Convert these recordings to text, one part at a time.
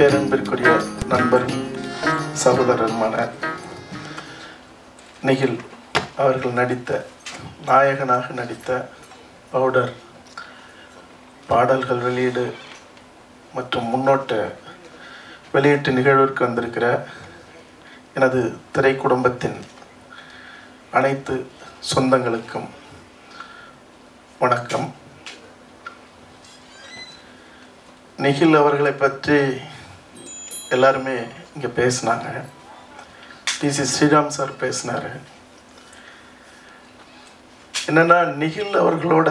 பேரன்பிற்குரிய நண்பரும் சகோதரருமான நிகில் அவர்கள் நடித்த நாயகனாக நடித்த பவுடர் பாடல்கள் வெளியீடு மற்றும் முன்னோட்ட வெளியீட்டு நிகழ்விற்கு வந்திருக்கிற எனது திரை குடும்பத்தின் அனைத்து சொந்தங்களுக்கும் வணக்கம் நிகில் அவர்களை பற்றி எல்லாருமே இங்கே பேசினாங்க டிசி ஸ்ரீராம் சார் பேசினார் என்னென்னா நிகில் அவர்களோட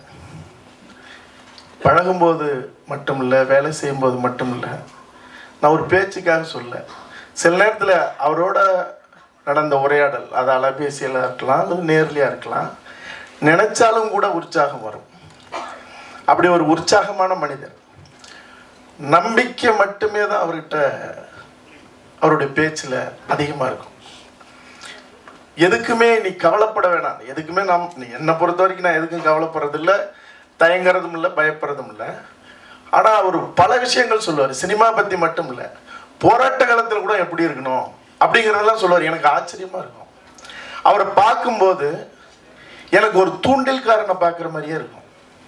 பழகும்போது மட்டும் இல்லை வேலை செய்யும்போது மட்டும் இல்லை நான் ஒரு பேச்சுக்காக சொல்ல சில நேரத்தில் அவரோட நடந்த உரையாடல் அது அலைபேசியில் இருக்கலாம் அல்லது நேர்லையாக இருக்கலாம் நினைச்சாலும் கூட உற்சாகம் வரும் அப்படி ஒரு உற்சாகமான மனிதர் நம்பிக்கை மட்டுமே தான் அவர்கிட்ட அவருடைய பேச்சில் அதிகமாக இருக்கும் எதுக்குமே நீ கவலைப்பட வேணாம் எதுக்குமே நாம் நீ என்னை பொறுத்த வரைக்கும் நான் எதுக்கும் கவலைப்படுறது இல்லை தயங்குறதும் இல்லை பயப்படுறதும் இல்லை ஆனால் அவர் பல விஷயங்கள் சொல்லுவார் சினிமா பற்றி மட்டும் இல்லை போராட்ட காலத்தில் கூட எப்படி இருக்கணும் அப்படிங்கிறதெல்லாம் சொல்லுவார் எனக்கு ஆச்சரியமாக இருக்கும் அவரை பார்க்கும்போது எனக்கு ஒரு தூண்டில்காரனை பார்க்குற மாதிரியே இருக்கும்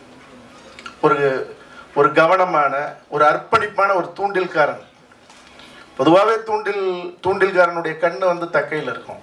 ஒரு ஒரு கவனமான ஒரு அர்ப்பணிப்பான ஒரு தூண்டில்காரன் பொதுவாகவே தூண்டில் தூண்டில்காரனுடைய கண்ணு வந்து தக்கையில் இருக்கும்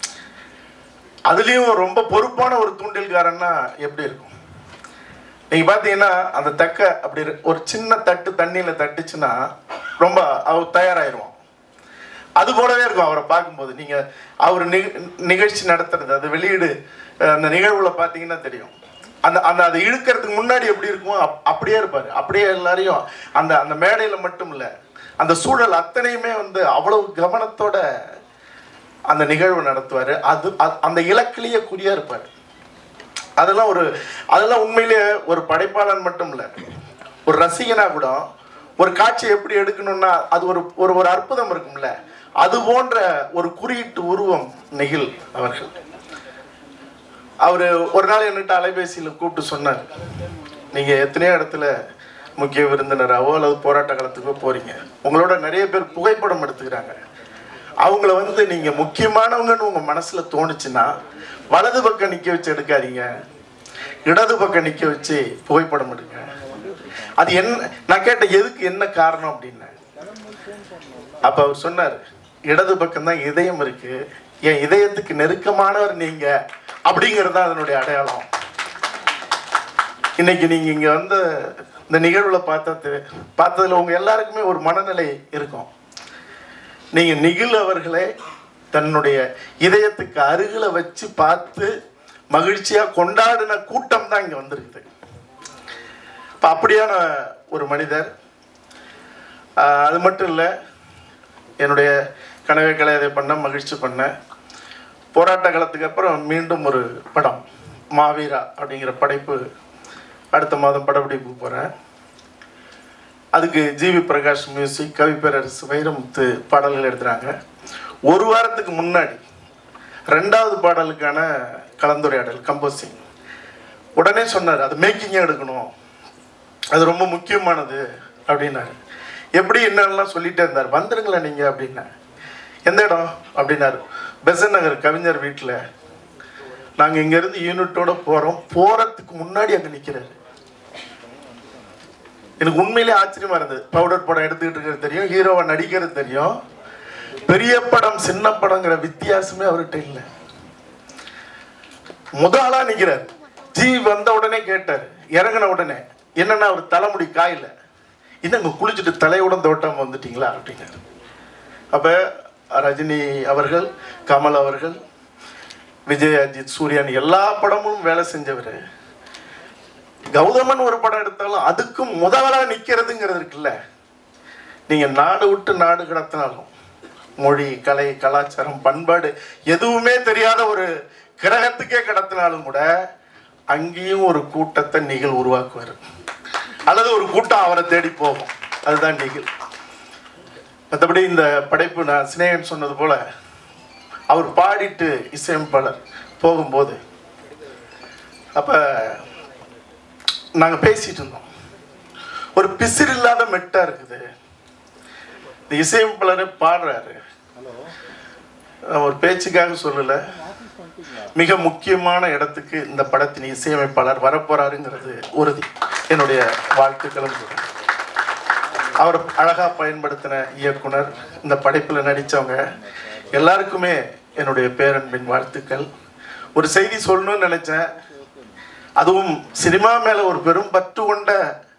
அதுலேயும் ரொம்ப பொறுப்பான ஒரு தூண்டில்காரன்னா எப்படி இருக்கும் நீங்கள் பார்த்தீங்கன்னா அந்த தக்கை அப்படி இரு- ஒரு சின்ன தட்டு தண்ணியில் தட்டுச்சுன்னா ரொம்ப அவர் தயாராகிருவோம் அது போலவே இருக்கும் அவரை பார்க்கும்போது நீங்கள் அவர் நிக நிகழ்ச்சி நடத்துறது அது வெளியீடு அஹ், அந்த நிகழ்வுல பார்த்தீங்கன்னா தெரியும் அந்த அந்த அதை இழுக்கிறதுக்கு முன்னாடி எப்படி இருக்குமோ அப் அப்படியே இருப்பார் அப்படியே எல்லாரையும் அந்த அந்த மேடையில் மட்டும் இல்லை அந்த சூழல் அத்தனையுமே வந்து அவ்வளவு கவனத்தோட அந்த நிகழ்வு நடத்துவார் அது அ- அந்த இலக்கிலேயே குறியா இருப்பார் அதெல்லாம் ஒரு அதெல்லாம் உண்மையிலேயே ஒரு படைப்பாளன் மட்டும் இல்லை ஒரு ரசிகனா கூட ஒரு காட்சி எப்படி எடுக்கணும்னா அது ஒரு ஒரு ஒரு அற்புதம் இருக்கும்ல அது போன்ற ஒரு குறியீட்டு உருவம் நெகில் அவர்கள் அவர் ஒரு நாள் என்கிட்ட அலைபேசியில் கூப்பிட்டு சொன்னார் நீங்கள் எத்தனையோ இடத்துல முக்கிய விருந்தினராவோ அல்லது போராட்ட காலத்துக்கோ போகிறீங்க உங்களோட நிறைய பேர் புகைப்படம் எடுத்துக்கிறாங்க அவங்கள வந்து நீங்கள் முக்கியமானவங்கன்னு உங்கள் மனசில் தோணுச்சுன்னா வலது பக்கம் நிற்க வச்சு எடுக்காதீங்க இடது பக்கம் நிற்க வச்சு புகைப்படம் எடுங்க அது என்ன நான் கேட்டேன் எதுக்கு என்ன காரணம் அப்படின்னேன் அப்போ அவர் சொன்னார் இடது பக்கம் தான் இதயம் இருக்கு என் இதயத்துக்கு நெருக்கமானவர் நீங்க அப்படிங்கிறது தான் அதனுடைய அடையாளம் இன்னைக்கு நீங்க இங்க வந்து இந்த நிகழ்வுல பார்த்தது பார்த்ததுல உங்க எல்லாருக்குமே ஒரு மனநிலை இருக்கும் நீங்க நிகில் அவர்களை தன்னுடைய இதயத்துக்கு அருகில வச்சு பார்த்து மகிழ்ச்சியா கொண்டாடின கூட்டம் தான் இங்க வந்திருக்குது இப்போ அப்படியான ஒரு மனிதர் ஆஹ் அது மட்டும் இல்லை என்னுடைய கனவை கலையதை பண்ண மகிழ்ச்சி பண்ணேன் போராட்ட காலத்துக்கு அப்புறம் மீண்டும் ஒரு படம் மாவீரா அப்படிங்கிற படைப்பு அடுத்த மாதம் படப்பிடிப்பு போகிறேன் அதுக்கு ஜிவி பிரகாஷ் மியூசிக் கவிப்பேரரசு வைரமுத்து பாடல்கள் எடுத்துறாங்க ஒரு வாரத்துக்கு முன்னாடி ரெண்டாவது பாடலுக்கான கலந்துரையாடல் கம்போசிங் உடனே சொன்னார் அது மேக்கிங்கே எடுக்கணும் அது ரொம்ப முக்கியமானது அப்படின்னாரு எப்படி என்னெல்லாம் சொல்லிட்டே இருந்தார் வந்துருங்களேன் நீங்கள் அப்படின்னா எந்த இடம் அப்படின்னாரு பெசன் நகர் கவிஞர் வீட்டில் நாங்கள் இங்கேருந்து யூனிட்டோட போகிறோம் போகிறதுக்கு முன்னாடி அங்கே நிற்கிறாரு எனக்கு உண்மையிலே ஆச்சரியமா இருந்தது பவுடர் படம் எடுத்துக்கிட்டு இருக்கிறது தெரியும் ஹீரோவை நடிக்கிறது தெரியும் பெரிய படம் சின்ன படங்கிற வித்தியாசமே அவர்கிட்ட இல்லை முதலா நிக்கிறார் ஜி வந்த உடனே கேட்டார் இறங்கின உடனே என்னன்னா அவர் தலைமுடி காயில என்னங்க குளிச்சுட்டு தலையோட தோட்டம் வந்துட்டீங்களா அப்படின்னாரு அப்ப ரஜினி அவர்கள் கமல் அவர்கள் விஜய் அஜித் சூர்யான் எல்லா படமும் வேலை செஞ்சவர் கௌதமன் ஒரு படம் எடுத்தாலும் அதுக்கும் முதலா நிக்கிறதுங்கிறது இருக்குல்ல நீங்க நாடு விட்டு நாடு கடத்தினாலும் மொழி கலை கலாச்சாரம் பண்பாடு எதுவுமே தெரியாத ஒரு கிரகத்துக்கே கடத்தினாலும் கூட அங்கேயும் ஒரு கூட்டத்தை நிகழ் உருவாக்குவார் அல்லது ஒரு கூட்டம் அவரை தேடி போகும் அதுதான் நிகழ் மற்றபடி இந்த படைப்பு நான் சினேகன் சொன்னது போல அவர் பாடிட்டு இசையமைப்பாளர் போகும்போது அப்போ நாங்கள் பேசிட்டு இருந்தோம் ஒரு பிசிறு இல்லாத மெட்டா இருக்குது இந்த இசையமைப்பாளரே பாடுறாரு நான் ஒரு பேச்சுக்காக சொல்லலை மிக முக்கியமான இடத்துக்கு இந்த படத்தின் இசையமைப்பாளர் வரப்போறாருங்கிறது உறுதி என்னுடைய வாழ்த்துக்களும் கூட அவர் அழகா பயன்படுத்தின இயக்குனர் இந்த படைப்பில் நடித்தவங்க எல்லாருக்குமே என்னுடைய பேரன்பின் வாழ்த்துக்கள் ஒரு செய்தி சொல்லணும்னு நினைச்சேன் அதுவும் சினிமா மேல ஒரு பெரும் பற்று கொண்ட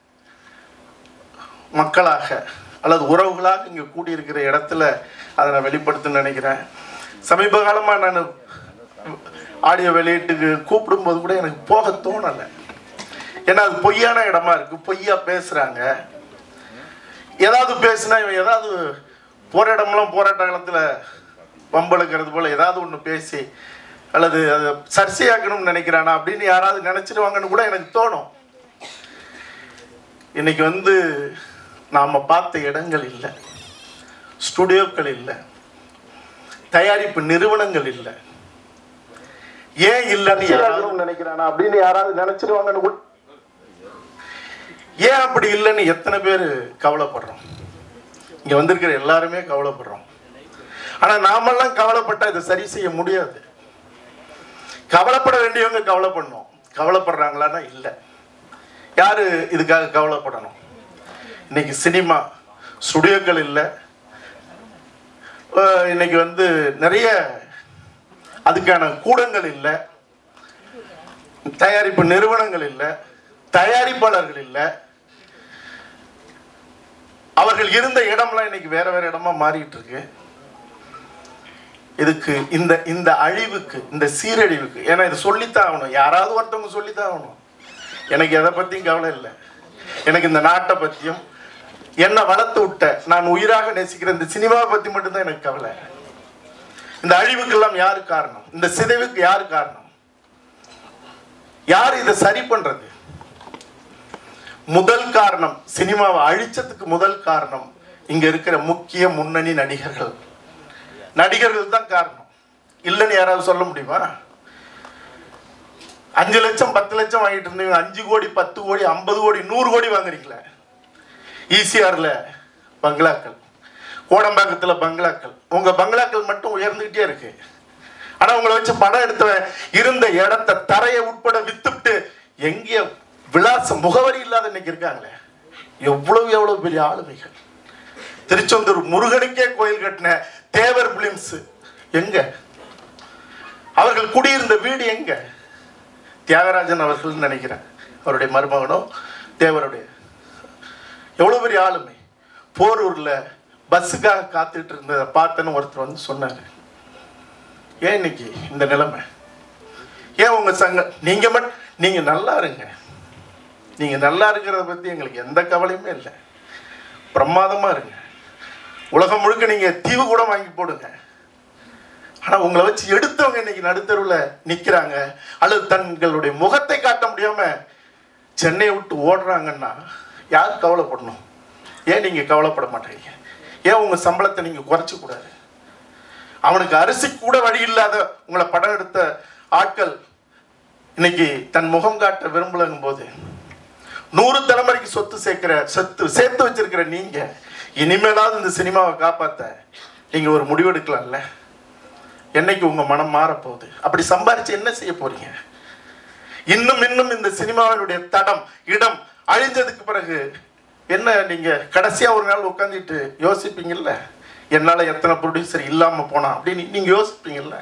மக்களாக அல்லது உறவுகளாக இங்கே கூடியிருக்கிற இடத்துல அதை நான் வெளிப்படுத்தணும்னு நினைக்கிறேன் சமீப காலமாக நான் ஆடியோ வெளியீட்டுக்கு கூப்பிடும்போது கூட எனக்கு போக தோணலை ஏன்னா அது பொய்யான இடமா இருக்கு பொய்யா பேசுறாங்க ஏதாவது பேசுனா இவன் ஏதாவது போற இடம்லாம் போராட்ட காலத்தில் வம்பளுக்கிறது போல ஏதாவது ஒன்று பேசி அல்லது அதை சர்ச்சையாக்கணும்னு நினைக்கிறானா அப்படின்னு யாராவது நினைச்சிருவாங்கன்னு கூட எனக்கு தோணும் இன்னைக்கு வந்து நாம பார்த்த இடங்கள் இல்லை ஸ்டுடியோக்கள் இல்லை தயாரிப்பு நிறுவனங்கள் இல்லை ஏன் இல்லைன்னு யாராவது நினைக்கிறானா அப்படின்னு யாராவது நினைச்சிருவாங்கன்னு கூட ஏன் அப்படி இல்லைன்னு எத்தனை பேர் கவலைப்படுறோம் இங்க வந்திருக்கிற எல்லாருமே கவலைப்படுறோம் ஆனா நாமெல்லாம் கவலைப்பட்டா இதை சரி செய்ய முடியாது கவலைப்பட வேண்டியவங்க கவலைப்படணும் கவலைப்படுறாங்களான்னா இல்லை யாரு இதுக்காக கவலைப்படணும் இன்னைக்கு சினிமா ஸ்டுடியோக்கள் இல்லை அஹ் இன்னைக்கு வந்து நிறைய அதுக்கான கூடங்கள் இல்லை தயாரிப்பு நிறுவனங்கள் இல்லை தயாரிப்பாளர்கள் இல்லை அவர்கள் இருந்த இடம்லாம் இன்னைக்கு வேற வேற இடமா மாறிட்டு இருக்கு இதுக்கு இந்த இந்த அழிவுக்கு இந்த சீரழிவுக்கு ஏன்னா இது சொல்லித்தான் ஆகணும் யாராவது ஒருத்தவங்க சொல்லித்தான் ஆகணும் எனக்கு எதை பத்தியும் கவலை இல்லை எனக்கு இந்த நாட்டை பத்தியும் என்ன வளர்த்து விட்ட நான் உயிராக நேசிக்கிற இந்த சினிமாவை பத்தி மட்டும்தான் எனக்கு கவலை இந்த அழிவுக்கெல்லாம் யாரு காரணம் இந்த சிதைவுக்கு யாரு காரணம் யார் இதை சரி பண்றது முதல் காரணம் சினிமாவை அழிச்சதுக்கு முதல் காரணம் இங்க இருக்கிற முக்கிய முன்னணி நடிகர்கள் நடிகர்கள் தான் காரணம் இல்லைன்னு யாராவது சொல்ல முடியுமா அஞ்சு லட்சம் பத்து லட்சம் வாங்கிட்டு இருந்தீங்க அஞ்சு கோடி பத்து கோடி ஐம்பது கோடி நூறு கோடி வாங்குறீங்களே ஈசிஆர்ல பங்களாக்கள் கோடம்பாக்கத்துல பங்களாக்கள் உங்க பங்களாக்கள் மட்டும் உயர்ந்துகிட்டே இருக்கு ஆனா உங்களை வச்சு படம் எடுத்தவன் இருந்த இடத்த தரையை உட்பட வித்துட்டு எங்கேயோ விலாசம் முகவரி இல்லாத இன்னைக்கு இருக்காங்களே எவ்வளவு எவ்வளவு பெரிய ஆளுமைகள் திருச்செந்தூர் முருகனுக்கே கோயில் கட்டின தேவர் பிலிம்ஸ் எங்க அவர்கள் குடியிருந்த வீடு எங்க தியாகராஜன் அவர்கள் நினைக்கிறேன் அவருடைய மருமகனோ தேவருடைய எவ்வளவு பெரிய ஆளுமை போரூர்ல பஸ்ஸுக்காக காத்துட்டு இருந்ததை பார்த்தேன்னு ஒருத்தர் வந்து சொன்னாரு ஏன் இன்னைக்கு இந்த நிலைமை ஏன் உங்க சங்க நீங்க மட்டும் நீங்க நல்லா இருங்க நீங்க நல்லா இருக்கிறத பத்தி எங்களுக்கு எந்த கவலையுமே இல்லை பிரமாதமா இருங்க உலகம் முழுக்க நீங்க தீவு கூட வாங்கி போடுங்க ஆனா உங்களை வச்சு எடுத்தவங்க இன்னைக்கு நடுத்தருவுல நிக்கிறாங்க அல்லது தங்களுடைய முகத்தை காட்ட முடியாம சென்னையை விட்டு ஓடுறாங்கன்னா யார் கவலைப்படணும் ஏன் நீங்க கவலைப்பட மாட்டீங்க ஏன் உங்க சம்பளத்தை நீங்க குறைச்சு கூடாது அவனுக்கு அரிசி கூட வழி இல்லாத உங்களை படம் எடுத்த ஆட்கள் இன்னைக்கு தன் முகம் காட்ட விரும்பலங்கும் போது நூறு தலைமுறைக்கு சொத்து சேர்க்கிற சொத்து சேர்த்து வச்சிருக்கிற நீங்க இனிமேலாவது இந்த சினிமாவை காப்பாத்த நீங்க ஒரு முடிவெடுக்கலாம்ல என்னைக்கு உங்க மனம் மாறப்போகுது அப்படி சம்பாரிச்சு என்ன செய்ய போறீங்க இன்னும் இன்னும் இந்த சினிமாவினுடைய தடம் இடம் அழிஞ்சதுக்கு பிறகு என்ன நீங்க கடைசியா ஒரு நாள் உட்காந்துட்டு யோசிப்பீங்கல்ல என்னால எத்தனை ப்ரொடியூசர் இல்லாம போனா அப்படின்னு நீங்க யோசிப்பீங்கல்ல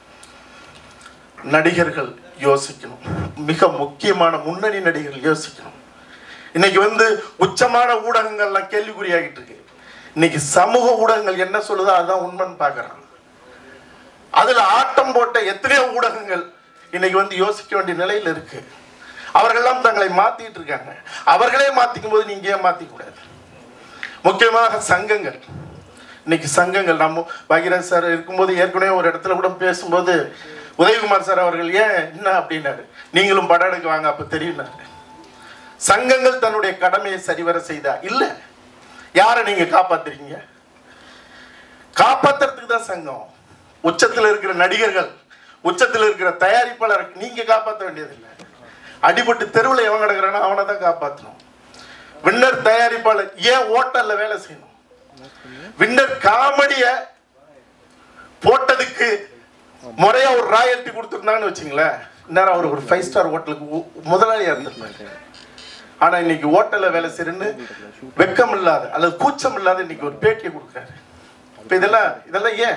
நடிகர்கள் யோசிக்கணும் மிக முக்கியமான முன்னணி நடிகர்கள் யோசிக்கணும் இன்னைக்கு வந்து உச்சமான ஊடகங்கள்லாம் கேள்விக்குறியாகிட்டு இருக்கு இன்னைக்கு சமூக ஊடகங்கள் என்ன சொல்லுதோ அதுதான் உண்மைன்னு பார்க்கறான் அதுல ஆட்டம் போட்ட எத்தனையோ ஊடகங்கள் இன்னைக்கு வந்து யோசிக்க வேண்டிய நிலையில இருக்கு அவர்கள்லாம் தங்களை மாத்திட்டு இருக்காங்க அவர்களே மாத்திக்கும் போது நீங்க ஏன் மாத்திக்க கூடாது முக்கியமாக சங்கங்கள் இன்னைக்கு சங்கங்கள் நம்ம பகிரன் சார் இருக்கும்போது ஏற்கனவே ஒரு இடத்துல கூட பேசும்போது உதயகுமார் சார் அவர்கள் ஏன் என்ன அப்படின்னாரு நீங்களும் படம் எடுக்க வாங்க அப்ப தெரியும்னாரு சங்கங்கள் தன்னுடைய கடமையை சரிவர செய்தா இல்ல யாரை நீங்க காப்பாத்துறீங்க காப்பாத்துறதுக்கு தான் சங்கம் உச்சத்துல இருக்கிற நடிகர்கள் உச்சத்துல இருக்கிற தயாரிப்பாளர் நீங்க காப்பாற்ற வேண்டியதில்லை அடிபட்டு தெருவில் எவன் கிடக்குறானோ அவனை தான் காப்பாற்றணும் வின்னர் தயாரிப்பாளர் ஏன் ஓட்டல்ல வேலை செய்யணும் வின்னர் காமெடிய போட்டதுக்கு முறையா ஒரு ராயல்ட்டி கொடுத்துருந்தாங்கன்னு வச்சுங்களேன் இந்நேரம் அவர் ஒரு ஃபைவ் ஸ்டார் ஹோட்டலுக்கு உ- முதலாளியா இருந்திருப்பாரு ஆனா இன்னைக்கு ஹோட்டல்ல வேலை செய்யறேன்னு வெக்கம் இல்லாத அல்லது கூச்சம் இல்லாத இன்னைக்கு ஒரு பேட்டியை கொடுக்குறாரு இப்ப இதெல்லாம் இதெல்லாம் ஏன்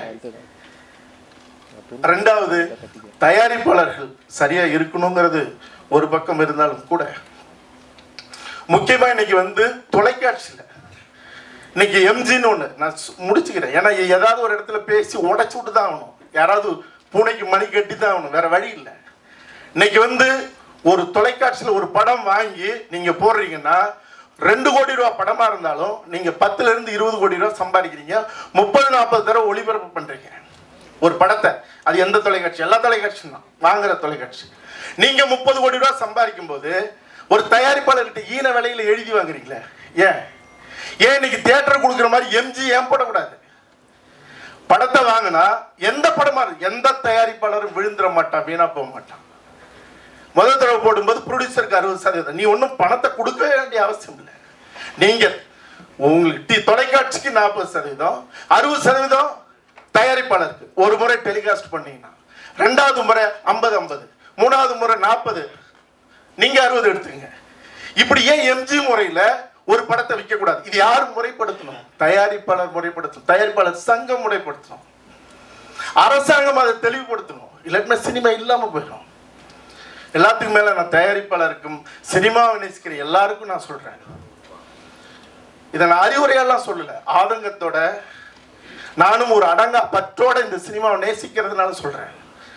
ரெண்டாவது தயாரிப்பாளர்கள் சரியா இருக்கணுங்கிறது ஒரு பக்கம் இருந்தாலும் கூட முக்கியமா இன்னைக்கு வந்து தொலைக்காட்சியில இன்னைக்கு எம்ஜின்னு ஒண்ணு நான் சு- முடிச்சுக்கிறேன் ஏன்னா ஏதாவது ஒரு இடத்துல பேசி உடைச்சு விட்டு தான் ஆகணும் யாராவது பூனைக்கு மணி கட்டி தான் ஆகணும் வேற வழி இல்லை இன்னைக்கு வந்து ஒரு தொலைக்காட்சியில ஒரு படம் வாங்கி நீங்க போடுறீங்கன்னா ரெண்டு கோடி ரூபா படமா இருந்தாலும் நீங்க பத்துல இருந்து இருபது கோடி ரூபா சம்பாதிக்கிறீங்க முப்பது நாற்பது தடவை ஒளிபரப்பு பண்றீங்க ஒரு படத்தை அது எந்த தொலைக்காட்சி எல்லா தொலைக்காட்சியும் தான் வாங்குற தொலைக்காட்சி நீங்க முப்பது கோடி ரூபா சம்பாதிக்கும் போது ஒரு தயாரிப்பாளர்கிட்ட ஈன விலையில எழுதி வாங்குறீங்களே ஏன் ஏன் இன்னைக்கு தியேட்டர் கொடுக்குற மாதிரி எம்ஜி ஏன் போடக்கூடாது படத்தை வாங்கினா எந்த படமா இருக்கு எந்த தயாரிப்பாளரும் விழுந்துட மாட்டான் வீணா போக மாட்டான் முதல் தடவை போடும்போது ப்ரொடியூசருக்கு அறுபது சதவீதம் நீ ஒன்றும் பணத்தை கொடுக்க வேண்டிய அவசியம் இல்லை நீங்க உங்களுக்கு டி தொலைக்காட்சிக்கு நாற்பது சதவீதம் அறுபது சதவீதம் தயாரிப்பாளருக்கு ஒரு முறை டெலிகாஸ்ட் பண்ணீங்கன்னா ரெண்டாவது முறை ஐம்பது ஐம்பது மூணாவது முறை நாற்பது நீங்க அறுபது எடுத்துங்க இப்படி ஏன் எம்ஜி முறையில ஒரு படத்தை விற்க கூடாது இது யார் முறைப்படுத்தணும் தயாரிப்பாளர் முறைப்படுத்தணும் தயாரிப்பாளர் சங்கம் முறைப்படுத்தணும் அரசாங்கம் அதை தெளிவுபடுத்தணும் இல்லாட்டினா சினிமா இல்லாம போயிடும் எல்லாத்துக்கும் மேல நான் தயாரிப்பாளருக்கும் சினிமாவை நேசிக்கிற எல்லாருக்கும் நான் சொல்றேன் இதை நான் அறிவுரையெல்லாம் சொல்லல ஆதங்கத்தோட நானும் ஒரு அடங்கா பற்றோட இந்த சினிமாவை நேசிக்கிறதுனால சொல்றேன்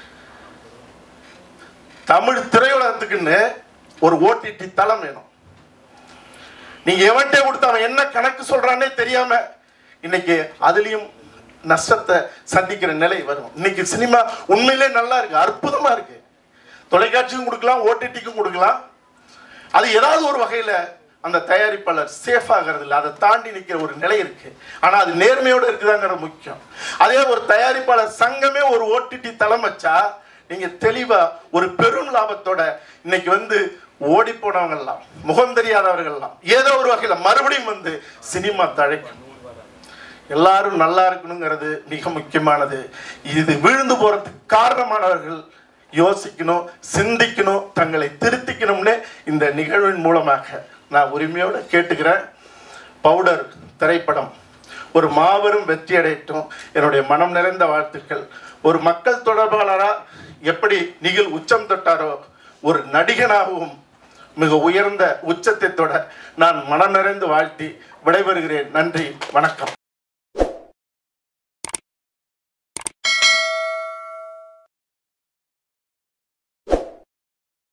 தமிழ் திரையுலகத்துக்குன்னு ஒரு ஓடிடி தளம் வேணும் நீங்க எவன்கிட்ட கொடுத்து அவன் என்ன கணக்கு சொல்றானே தெரியாம இன்னைக்கு அதுலயும் நஷ்டத்தை சந்திக்கிற நிலை வரும் இன்னைக்கு சினிமா உண்மையிலே நல்லா இருக்கு அற்புதமா இருக்கு தொலைக்காட்சியும் கொடுக்கலாம் ஓடிடிக்கும் கொடுக்கலாம் அது ஏதாவது ஒரு வகையில அந்த தயாரிப்பாளர் சேஃப் ஆகிறது இல்லை அதை தாண்டி நிற்கிற ஒரு நிலை இருக்கு ஆனா அது நேர்மையோடு இருக்குதாங்கிறது முக்கியம் அதே ஒரு தயாரிப்பாளர் சங்கமே ஒரு ஓடிடி தளம் வச்சா நீங்க தெளிவா ஒரு பெரும் லாபத்தோட இன்னைக்கு வந்து ஓடி போனவங்கெல்லாம் முகம் தெரியாதவர்கள்லாம் ஏதோ ஒரு வகையில மறுபடியும் வந்து சினிமா தழைக்கும் எல்லாரும் நல்லா இருக்கணுங்கிறது மிக முக்கியமானது இது விழுந்து போறதுக்கு காரணமானவர்கள் யோசிக்கணும் சிந்திக்கணும் தங்களை திருத்திக்கணும்னு இந்த நிகழ்வின் மூலமாக நான் உரிமையோடு கேட்டுக்கிறேன் பவுடர் திரைப்படம் ஒரு மாபெரும் வெற்றி அடையட்டும் என்னுடைய மனம் நிறைந்த வாழ்த்துக்கள் ஒரு மக்கள் தொடர்பாளரா எப்படி நிகில் உச்சம் தொட்டாரோ ஒரு நடிகனாகவும் மிக உயர்ந்த உச்சத்தை தொட நான் மனம் நிறைந்து வாழ்த்தி விடைபெறுகிறேன் நன்றி வணக்கம்